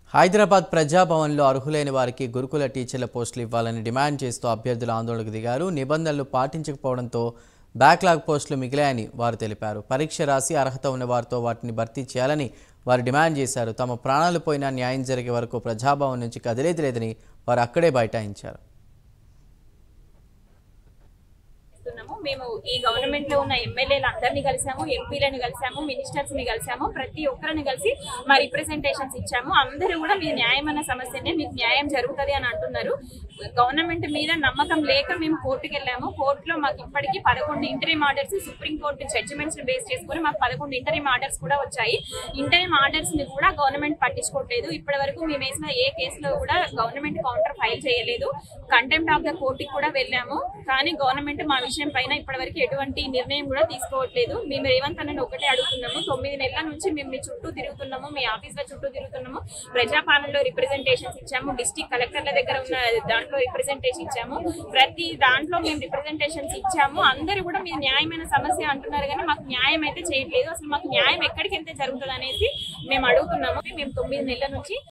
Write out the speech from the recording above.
హైదరాబాద్ ప్రజాభవన్లో అర్హులైన వారికి గురుకుల టీచర్ల పోస్టులు ఇవ్వాలని డిమాండ్ చేస్తూ అభ్యర్థులు ఆందోళనకు దిగారు నిబంధనలు పాటించకపోవడంతో బ్యాక్లాగ్ పోస్టులు మిగిలాయని వారు తెలిపారు పరీక్ష రాసి అర్హత ఉన్న వారితో వాటిని భర్తీ చేయాలని వారు డిమాండ్ చేశారు తమ ప్రాణాలు పోయినా న్యాయం జరిగే వరకు ప్రజాభవన్ నుంచి కదిలేది లేదని వారు అక్కడే బైఠాయించారు చేస్తున్నాము మేము ఈ గవర్నమెంట్ లో ఉన్న ఎమ్మెల్యేలు అందరినీ కలిసాము ఎంపీలను కలిసాము మినిస్టర్స్ ని కలిసాము ప్రతి ఒక్కరిని కలిసి మా రిప్రజెంటేషన్స్ ఇచ్చాము అందరూ కూడా మీ న్యాయమైన సమస్యనే మీకు న్యాయం జరుగుతుంది అని అంటున్నారు గవర్నమెంట్ మీద నమ్మకం లేక మేము కోర్టుకి వెళ్ళాము కోర్టులో మాకు ఇప్పటికీ పదకొండు interim orders supreme court judgements base చేసుకుని మాకు పదకొండు ఇంటరీమ్ ఆర్డర్స్ కూడా వచ్చాయి ఇంటరీమ్ ఆర్డర్స్ ని కూడా గవర్నమెంట్ పట్టించుకోవట్లేదు ఇప్పటి వరకు మేము వేసిన ఏ కేసులో కూడా గవర్నమెంట్ కౌంటర్ ఫైల్ చేయలేదు కంటెంప్ట్ ఆఫ్ ద కోర్టుకి కూడా వెళ్ళాము కానీ గవర్నమెంట్ మా విషయం పైన ఇప్పటివరకు ఎటువంటి నిర్ణయం కూడా తీసుకోవట్లేదు మేము రేవంత్ అన్నని ఒకటే అడుగుతున్నాము తొమ్మిది నెలల నుంచి మేము మీ చుట్టూ తిరుగుతున్నాము మీ ఆఫీస్ లో చుట్టూ తిరుగుతున్నాము ప్రజాపాలనలో రిప్రజెంటేషన్స్ ఇచ్చాము డిస్టిక్ కలెక్టర్ల దగ్గర ఉన్న దాంట్లో రిప్రజెంటేషన్ ఇచ్చాము ప్రతి దాంట్లో మేము రిప్రజెంటేషన్స్ ఇచ్చాము అందరూ కూడా మీరు న్యాయమైన సమస్య అంటున్నారు కానీ మాకు న్యాయం అయితే చేయట్లేదు అసలు మాకు న్యాయం ఎక్కడికి వెళ్తే జరుగుతుంది అనేసి మేము అడుగుతున్నాము మేము తొమ్మిది నెలల నుంచి